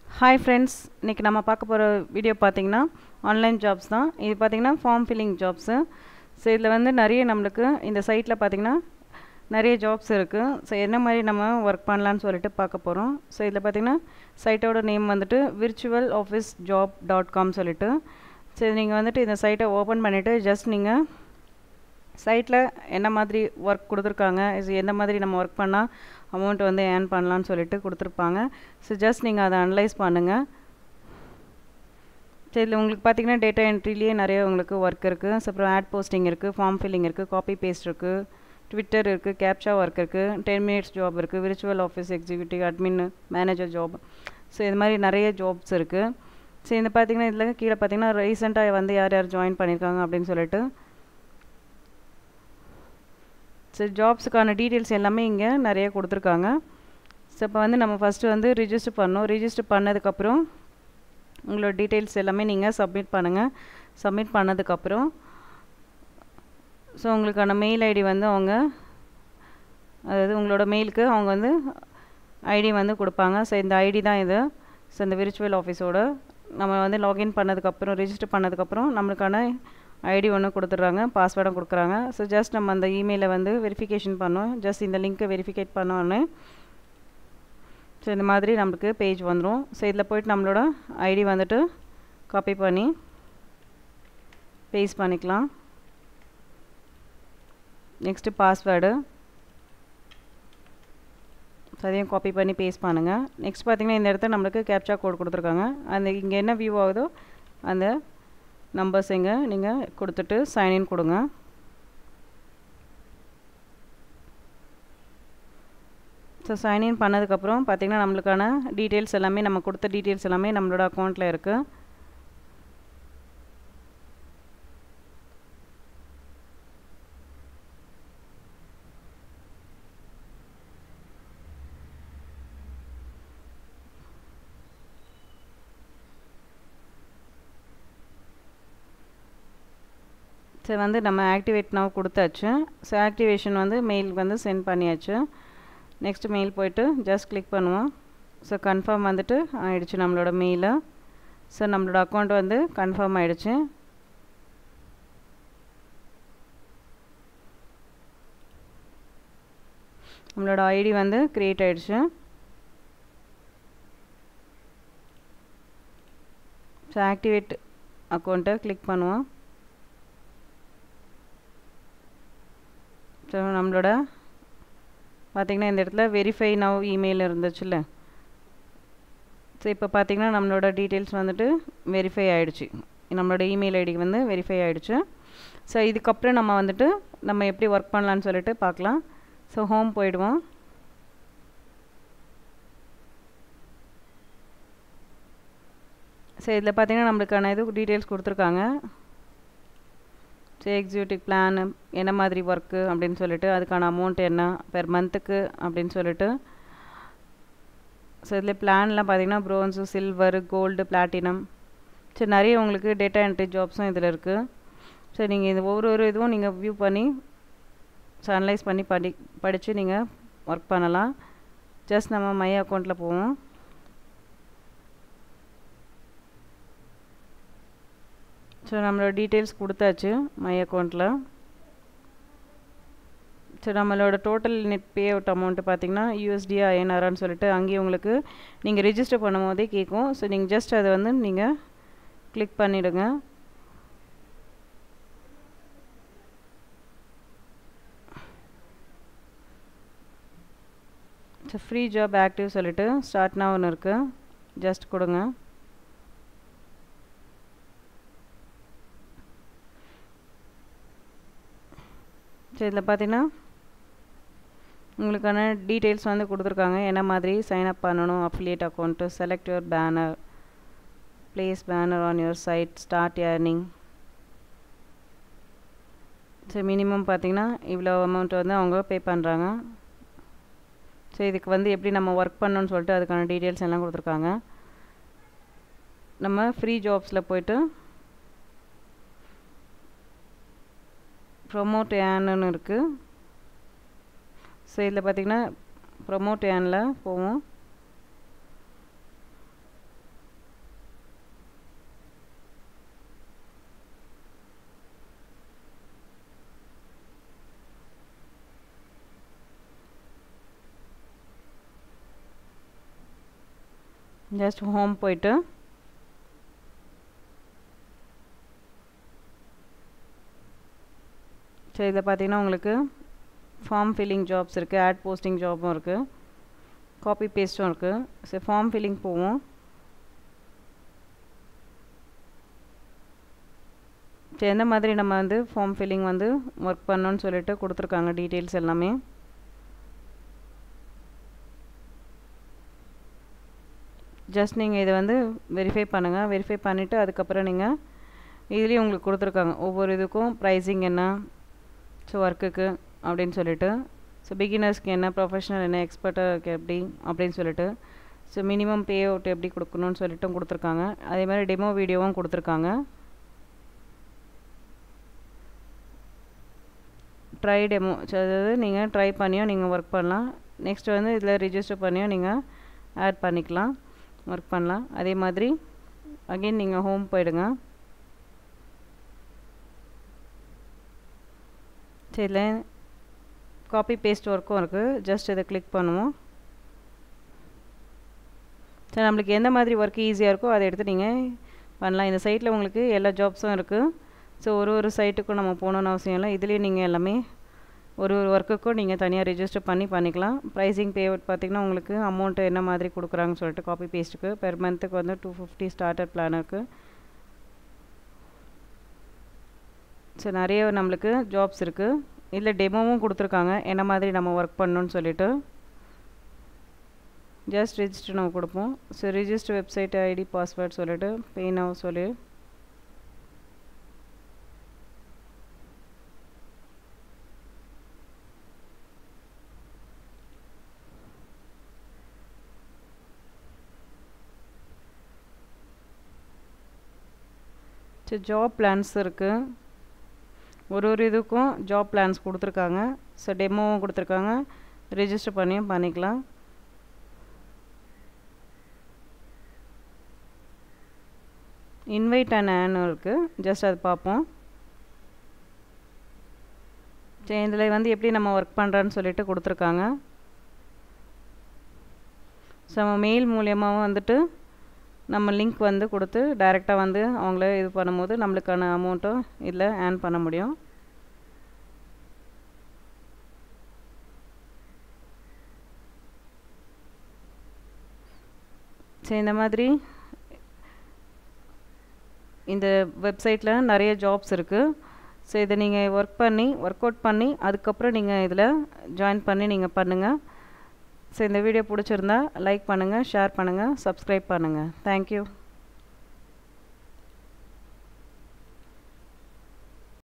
hi friends இன்றைக்கி நம்ம பார்க்க போகிற வீடியோ பார்த்தீங்கன்னா ஆன்லைன் ஜாப்ஸ் தான் இது பார்த்தீங்கன்னா ஃபார்ம் ஃபில்லிங் ஜாப்ஸு ஸோ இதில் வந்து நிறைய நம்மளுக்கு இந்த சைட்டில் பார்த்தீங்கன்னா நிறைய ஜாப்ஸ் இருக்குது ஸோ என்ன மாதிரி நம்ம ஒர்க் பண்ணலான்னு சொல்லிட்டு பார்க்க போகிறோம் ஸோ இதில் பார்த்தீங்கன்னா சைட்டோட நேம் வந்துட்டு virtual office job dot com சொல்லிட்டு ஸோ நீங்கள் வந்துட்டு இந்த சைட்டை ஓப்பன் பண்ணிவிட்டு ஜஸ்ட் நீங்கள் சைட்டில் என்ன மாதிரி ஒர்க் கொடுத்துருக்காங்க இது எந்த மாதிரி நம்ம ஒர்க் பண்ணால் அமௌண்ட் வந்து ஏர்ன் பண்ணலான்னு சொல்லிட்டு கொடுத்துருப்பாங்க ஸோ ஜஸ்ட் நீங்கள் அதை அனலைஸ் பண்ணுங்கள் சரி இதில் உங்களுக்கு பார்த்தீங்கன்னா டேட்டா என்ட்ரிலேயே நிறைய உங்களுக்கு ஒர்க் இருக்குது ஸோ அப்புறம் ஆட் போஸ்டிங் இருக்குது ஃபார்ம் ஃபில்லிங் இருக்குது காப்பி பேஸ்ட் இருக்குது ட்விட்டர் இருக்குது கேப்சா ஒர்க் இருக்குது டென் மினிட்ஸ் ஜாப் இருக்குது virtual office executive admin manager job so இது மாதிரி நிறைய ஜாப்ஸ் இருக்குது ஸோ இந்த பார்த்தீங்கன்னா இதில் கீழே பார்த்தீங்கன்னா ரீசெண்டாக வந்து யார் யார் ஜாயின் பண்ணியிருக்காங்க அப்படின்னு சொல்லிட்டு ஸோ ஜாப்ஸுக்கான டீட்டெயில்ஸ் எல்லாமே இங்கே நிறைய கொடுத்துருக்காங்க ஸோ இப்போ வந்து நம்ம ஃபஸ்ட்டு வந்து ரிஜிஸ்டர் பண்ணோம் ரிஜிஸ்டர் பண்ணதுக்கப்புறம் உங்களோட டீட்டெயில்ஸ் எல்லாமே நீங்கள் சப்மிட் பண்ணுங்கள் சப்மிட் பண்ணதுக்கப்புறம் ஸோ உங்களுக்கான மெயில் ஐடி வந்து அவங்க அதாவது உங்களோட மெயிலுக்கு அவங்க வந்து ஐடி வந்து கொடுப்பாங்க ஸோ இந்த ஐடி தான் இது ஸோ இந்த விர்ச்சுவல் ஆஃபீஸோட நம்ம வந்து லாகின் பண்ணதுக்கப்புறம் ரிஜிஸ்டர் பண்ணதுக்கப்புறம் நம்மளுக்கான ஐடி ஒன்று கொடுத்துட்றாங்க பாஸ்வேர்டும் கொடுக்குறாங்க ஸோ ஜஸ்ட் நம்ம அந்த இமெயிலை வந்து வெரிஃபிகேஷன் பண்ணோம் ஜஸ்ட் இந்த லிங்க்கை வெரிஃபிகேட் பண்ணோன்னே ஸோ இந்த மாதிரி நம்மளுக்கு பேஜ் வந்துடும் ஸோ இதில் போய்ட்டு நம்மளோட ஐடி வந்துட்டு காப்பி பண்ணி பேஸ்ட் பண்ணிக்கலாம் நெக்ஸ்ட்டு பாஸ்வேர்டு ஸோ அதையும் காப்பி பண்ணி பேஸ்ட் பண்ணுங்கள் நெக்ஸ்ட் பார்த்திங்கன்னா இந்த இடத்துல நம்மளுக்கு கேப்சா கோட் கொடுத்துருக்காங்க அந்த இங்கே என்ன வியூ ஆகுதோ அந்த நம்பர்ஸ் இங்கே நீங்கள் கொடுத்துட்டு சைன்இன் கொடுங்க ஸோ சைன்இன் பண்ணதுக்கப்புறம் பார்த்திங்கன்னா நம்மளுக்கான டீட்டெயில்ஸ் எல்லாமே நம்ம கொடுத்த டீட்டெயில்ஸ் எல்லாமே நம்மளோட அக்கௌண்ட்டில் இருக்குது ஸோ வந்து நம்ம ஆக்டிவேட் now கொடுத்தாச்சு ஸோ ஆக்டிவேஷன் வந்து மெயில் வந்து சென்ட் பண்ணியாச்சு நெக்ஸ்ட் மெயில் போயிட்டு ஜஸ்ட் கிளிக் பண்ணுவோம் ஸோ கன்ஃபார்ம் வந்துட்டு ஆயிடுச்சு நம்மளோட மெயிலு ஸோ நம்மளோட அக்கௌண்ட் வந்து கன்ஃபார்ம் ஆயிடுச்சு நம்மளோட ஐடி வந்து க்ரியேட் ஆயிடுச்சு ஸோ ஆக்டிவேட் அக்கௌண்ட்டை கிளிக் பண்ணுவோம் ஸோ நம்மளோட பார்த்திங்கன்னா இந்த இடத்துல வெரிஃபை நவ் இமெயில் இருந்துச்சுல்ல ஸோ இப்போ பார்த்திங்கன்னா நம்மளோட டீட்டெயில்ஸ் வந்துட்டு வெரிஃபை ஆகிடுச்சு நம்மளோட இமெயில் ஐடிக்கு வந்து வெரிஃபை ஆகிடுச்சு ஸோ இதுக்கப்புறம் நம்ம வந்துட்டு நம்ம எப்படி ஒர்க் பண்ணலான்னு சொல்லிட்டு பார்க்கலாம் ஸோ ஹோம் போயிடுவோம் ஸோ இதில் பார்த்திங்கன்னா நம்மளுக்கான இது டீட்டெயில்ஸ் கொடுத்துருக்காங்க ஸோ எக்ஸிக்யூட்டிவ் பிளான் என்ன மாதிரி ஒர்க்கு அப்படின்னு சொல்லிட்டு அதுக்கான அமௌண்ட் என்ன பெர் மந்த்துக்கு அப்படின்னு சொல்லிட்டு ஸோ இதில் பிளான்லாம் பார்த்தீங்கன்னா bronze silver gold platinum so நிறைய உங்களுக்கு டேட்டா என்ட்ரி ஜாப்ஸும் இதில் இருக்குது ஸோ நீங்கள் இது ஒவ்வொரு ஒரு இதுவும் நீங்கள் வியூ பண்ணி ஸோ அனலைஸ் பண்ணி படி படித்து நீங்கள் ஒர்க் பண்ணலாம் ஜஸ்ட் நம்ம மை அக்கௌண்ட்டில் போவோம் ஸோ நம்மளோட டீட்டெயில்ஸ் கொடுத்தாச்சு மை அக்கௌண்ட்டில் ஸோ நம்மளோட total net pay out amount பார்த்தீங்கன்னா யூஎஸ்டி ஐஎன்ஆர்னு சொல்லிட்டு அங்கேயும் உங்களுக்கு நீங்கள் ரிஜிஸ்டர் பண்ணும் போதே கேட்கும் ஸோ நீங்கள் ஜஸ்ட் அதை வந்து நீங்கள் கிளிக் பண்ணிவிடுங்க ஸோ ஃப்ரீ ஜாப் ஆக்டிவ் சொல்லிட்டு ஸ்டார்ட்னா ஒன்று இருக்குது ஜஸ்ட் கொடுங்க ஸோ இதில் பார்த்தீங்கன்னா உங்களுக்கான டீட்டெயில்ஸ் வந்து கொடுத்துருக்காங்க என்ன மாதிரி சைன் அப் பண்ணணும் affiliate account select your banner place banner on your site start earning so minimum பார்த்தீங்கன்னா இவ்வளோ அமௌண்ட் வந்து அவங்க பே பண்ணுறாங்க ஸோ இதுக்கு வந்து எப்படி நம்ம ஒர்க் பண்ணணும்னு சொல்லிட்டு அதுக்கான டீட்டெயில்ஸ் எல்லாம் கொடுத்துருக்காங்க நம்ம ஃப்ரீ ஜாப்ஸில் போயிட்டு ப்ரொமோட் ஏன்னு இருக்குது ஸோ இதில் பார்த்திங்கன்னா ப்ரொமோட் ஏனில் போவோம் ஜஸ்ட் ஹோம் போயிட்டு ஸோ இதில் பார்த்தீங்கன்னா உங்களுக்கு ஃபார்ம் ஃபில்லிங் ஜாப்ஸ் இருக்குது ஆட் போஸ்டிங் ஜாப்பும் இருக்குது காப்பி பேஸ்ட்டும் இருக்குது ஸோ ஃபார்ம் ஃபில்லிங் போவோம் ஸோ எந்த மாதிரி நம்ம வந்து ஃபார்ம் ஃபில்லிங் வந்து ஒர்க் பண்ணோன்னு சொல்லிட்டு கொடுத்துருக்காங்க டீட்டெயில்ஸ் எல்லாமே ஜஸ்ட் நீங்கள் இதை வந்து வெரிஃபை பண்ணுங்கள் வெரிஃபை பண்ணிவிட்டு அதுக்கப்புறம் நீங்கள் இதுலேயும் உங்களுக்கு கொடுத்துருக்காங்க ஒவ்வொரு இதுக்கும் ப்ரைஸிங் என்ன ஸோ ஒர்க்குக்கு அப்படின்னு சொல்லிட்டு ஸோ பிகினர்ஸ்க்கு என்ன ப்ரொஃபஷனல் என்ன எக்ஸ்பர்ட்டாக எப்படி அப்படின்னு சொல்லிட்டு ஸோ மினிமம் பே அவுட் எப்படி கொடுக்கணும்னு சொல்லிட்டும் கொடுத்துருக்காங்க அதே மாதிரி டெமோ வீடியோவும் கொடுத்துருக்காங்க ட்ரை டெமோ ஸோ அதாவது நீங்கள் ட்ரை பண்ணியும் நீங்கள் ஒர்க் பண்ணலாம் நெக்ஸ்ட் வந்து இதில் ரிஜிஸ்டர் பண்ணியும் நீங்கள் ஆட் பண்ணிக்கலாம் ஒர்க் பண்ணலாம் அதே மாதிரி அகெயின் நீங்கள் ஹோம் போயிடுங்க சரி இதில் காப்பி பேஸ்ட் ஒர்க்கும் இருக்குது ஜஸ்ட் இதை கிளிக் பண்ணுவோம் சரி நம்மளுக்கு எந்த மாதிரி ஒர்க் ஈஸியாக இருக்கோ அதை எடுத்து நீங்கள் பண்ணலாம் இந்த சைட்டில் உங்களுக்கு எல்லா ஜாப்ஸும் இருக்குது ஸோ ஒரு ஒரு சைட்டுக்கும் நம்ம போகணுன்னு அவசியம் இல்லை இதுலேயே நீங்கள் எல்லாமே ஒரு ஒரு ஒர்க்குக்கும் நீங்கள் தனியாக ரிஜிஸ்டர் பண்ணி பண்ணிக்கலாம் ப்ரைஸிங் பே அவுட் பார்த்திங்கன்னா உங்களுக்கு அமௌண்ட்டு என்ன மாதிரி கொடுக்குறாங்கன்னு சொல்லிட்டு காப்பி பேஸ்ட்டுக்கு பெர் மந்த்துக்கு வந்து டூ ஃபிஃப்டி ஸ்டார்டர் பிளான் இருக்குது ஸோ நிறைய நம்மளுக்கு ஜாப்ஸ் இருக்குது இதில் டெமோவும் கொடுத்துருக்காங்க என்ன மாதிரி நம்ம ஒர்க் பண்ணணும்னு சொல்லிட்டு ஜஸ்ட் ரிஜிஸ்டர் நம்ம கொடுப்போம் so register website ID password சொல்லிவிட்டு பெயினாக சொல்லி ஸோ ஜாப் பிளான்ஸ் இருக்குது ஒரு ஒரு இதுக்கும் ஜாப் பிளான்ஸ் கொடுத்துருக்காங்க ஸோ டெமோவும் கொடுத்துருக்காங்க ரிஜிஸ்டர் பண்ணியும் பண்ணிக்கலாம் இன்வைட் அண்ட் ஆன் இருக்குது ஜஸ்ட் அது பார்ப்போம் சரி இதில் வந்து எப்படி நம்ம ஒர்க் பண்ணுறான்னு சொல்லிட்டு கொடுத்துருக்காங்க ஸோ நம்ம மெயில் மூலியமாகவும் வந்துட்டு நம்ம லிங்க் வந்து கொடுத்து டைரெக்டாக வந்து அவங்கள இது பண்ணும்போது நம்மளுக்கான அமௌண்ட்டும் இதில் ஏர்ன் பண்ண முடியும் சரி இந்த மாதிரி இந்த வெப்சைட்டில் நிறைய ஜாப்ஸ் இருக்குது ஸோ இதை நீங்கள் ஒர்க் பண்ணி ஒர்க் அவுட் பண்ணி அதுக்கப்புறம் நீங்கள் இதில் ஜாயின் பண்ணி நீங்கள் பண்ணுங்கள் ஸோ இந்த வீடியோ பிடிச்சிருந்தா லைக் பண்ணுங்கள் ஷேர் பண்ணுங்கள் சப்ஸ்கிரைப் பண்ணுங்கள் தேங்க்யூ